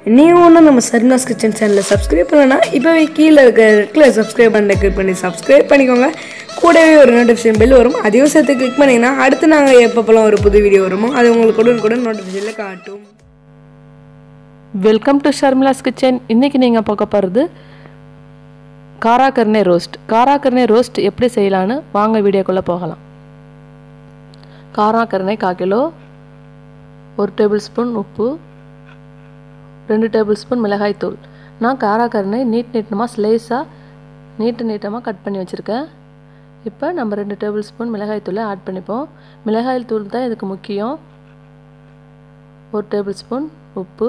நீங்கள் ஒன்றும் நம்ம சர்னாஸ் கிச்சன் சேனலில் சப்ஸ்கிரைப் பண்ணலன்னா இப்போவே கீழே இருக்க ரெட்டில் சப்ஸ்கிரைப் பண்ண கிளிக் பண்ணி சப்ஸ்கிரைப் பண்ணிக்கோங்க கூடவே ஒரு நோட்டிஃபிகேஷன் பெல் வரும் அதையும் சேர்த்து கிளிக் பண்ணிங்கன்னா அடுத்து நாங்கள் எப்பப்போலாம் ஒரு புது வீடியோ வருமோ அது உங்களுக்கு உடனுக்குடன் நோட்டிஃபிகேஷனில் காட்டும் வெல்கம் டு ஷர்மிளாஸ் கிச்சன் இன்றைக்கி நீங்கள் பார்க்க போகிறது காராக்கர்னே ரோஸ்ட் காராக்கர்னே ரோஸ்ட் எப்படி செய்யலான்னு வாங்க வீடியோக்குள்ளே போகலாம் காராக்கர்னே கால் கிலோ ஒரு டேபிள் ஸ்பூன் உப்பு ரெண்டு டேபிள் ஸ்பூன் மிளகாய்த்தூள் நான் காராக்கருணை நீட் நீட்டமாக ஸ்லைஸாக நீட்டு நீட்டமாக கட் பண்ணி வச்சுருக்கேன் இப்போ நம்ம ரெண்டு டேபிள் ஸ்பூன் மிளகாய்த்தூளை ஆட் பண்ணிப்போம் மிளகாய் தூள் தான் இதுக்கு முக்கியம் ஒரு டேபிள் ஸ்பூன் உப்பு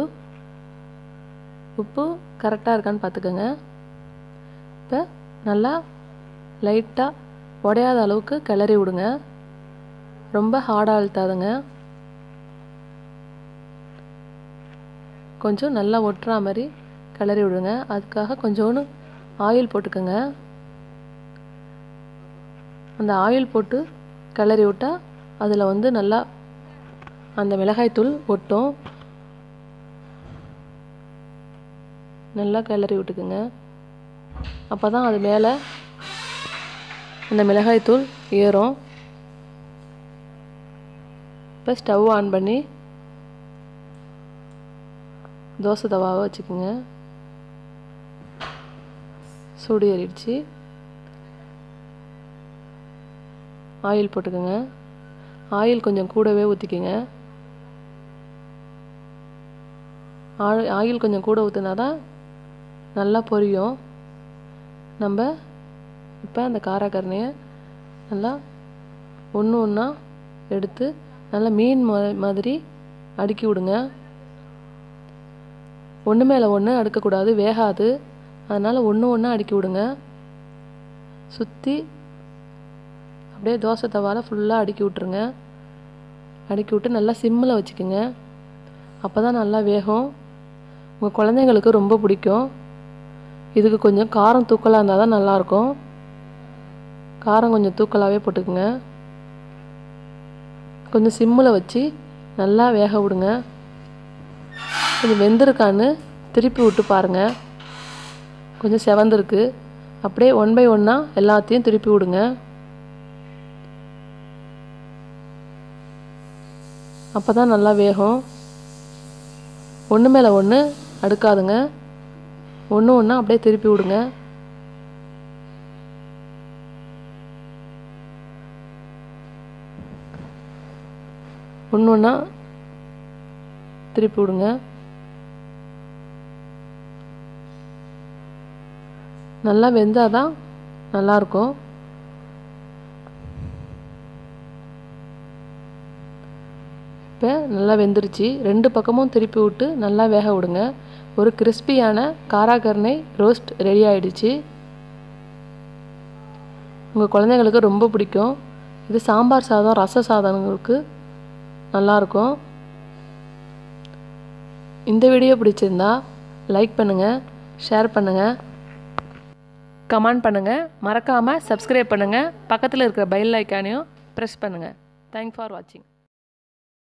உப்பு கரெக்டாக இருக்கான்னு பார்த்துக்கோங்க இப்போ நல்லா லைட்டாக உடையாத அளவுக்கு கிளறி விடுங்க ரொம்ப ஹார்டாக அழுத்தாதுங்க கொஞ்சம் நல்லா ஒட்டுறா மாதிரி கிளறி விடுங்க அதுக்காக கொஞ்சோண்டு ஆயில் போட்டுக்கோங்க அந்த ஆயில் போட்டு கிளறி விட்டால் அதில் வந்து நல்லா அந்த மிளகாய்த்தூள் ஒட்டும் நல்லா கிளறி விட்டுக்குங்க அப்போ தான் அது மேலே அந்த மிளகாய்த்தூள் ஏறும் இப்போ ஸ்டவ் ஆன் பண்ணி தோசை தவாவை வச்சுக்கோங்க சூடு ஏறிடுச்சு ஆயில் போட்டுக்கோங்க ஆயில் கொஞ்சம் கூடவே ஊற்றிக்கோங்க ஆயில் கொஞ்சம் கூட ஊற்றினா தான் நல்லா பொரியும் நம்ம இப்போ அந்த காராக்கரணையை நல்லா ஒன்று ஒன்றா எடுத்து நல்லா மீன் மாதிரி அடுக்கி விடுங்க ஒன்று மேலே ஒன்று அடுக்கக்கூடாது வேகாது அதனால் ஒன்று ஒன்றா அடுக்கி விடுங்க சுற்றி அப்படியே தோசை தவாவில் ஃபுல்லாக அடுக்கி விட்ருங்க அடுக்கி விட்டு நல்லா சிம்மில் வச்சுக்கோங்க அப்போ தான் நல்லா வேகும் உங்கள் குழந்தைங்களுக்கு ரொம்ப பிடிக்கும் இதுக்கு கொஞ்சம் காரம் தூக்கலாக இருந்தால் தான் நல்லாயிருக்கும் காரம் கொஞ்சம் தூக்கலாகவே போட்டுக்குங்க கொஞ்சம் சிம்மில் வச்சு நல்லா வேக விடுங்க கொஞ்சம் வெந்திருக்கான்னு திருப்பி விட்டு பாருங்கள் கொஞ்சம் செவந்திருக்கு அப்படியே ஒன் பை ஒன்னாக எல்லாத்தையும் திருப்பி விடுங்க அப்போ தான் நல்லா வேகும் ஒன்று மேலே ஒன்று அடுக்காதுங்க ஒன்று ஒன்றா அப்படியே திருப்பி விடுங்க ஒன்று ஒன்றா திருப்பி விடுங்க நல்லா வெந்தால் தான் நல்லாயிருக்கும் இப்போ நல்லா வெந்துருச்சு ரெண்டு பக்கமும் திருப்பி விட்டு நல்லா வேக விடுங்க ஒரு கிறிஸ்பியான காராகர்னை ரோஸ்ட் ரெடி ஆயிடுச்சு உங்கள் குழந்தைங்களுக்கு ரொம்ப பிடிக்கும் இது சாம்பார் சாதம் ரச சாதங்களுக்கு நல்லாயிருக்கும் இந்த வீடியோ பிடிச்சிருந்தா லைக் பண்ணுங்கள் ஷேர் பண்ணுங்கள் கமெண்ட் பண்ணுங்கள் மறக்காமல் சப்ஸ்கிரைப் பண்ணுங்கள் பக்கத்தில் இருக்கிற பெல் ஐக்கானையும் ப்ரெஸ் பண்ணுங்கள் தேங்க் ஃபார் வாட்சிங்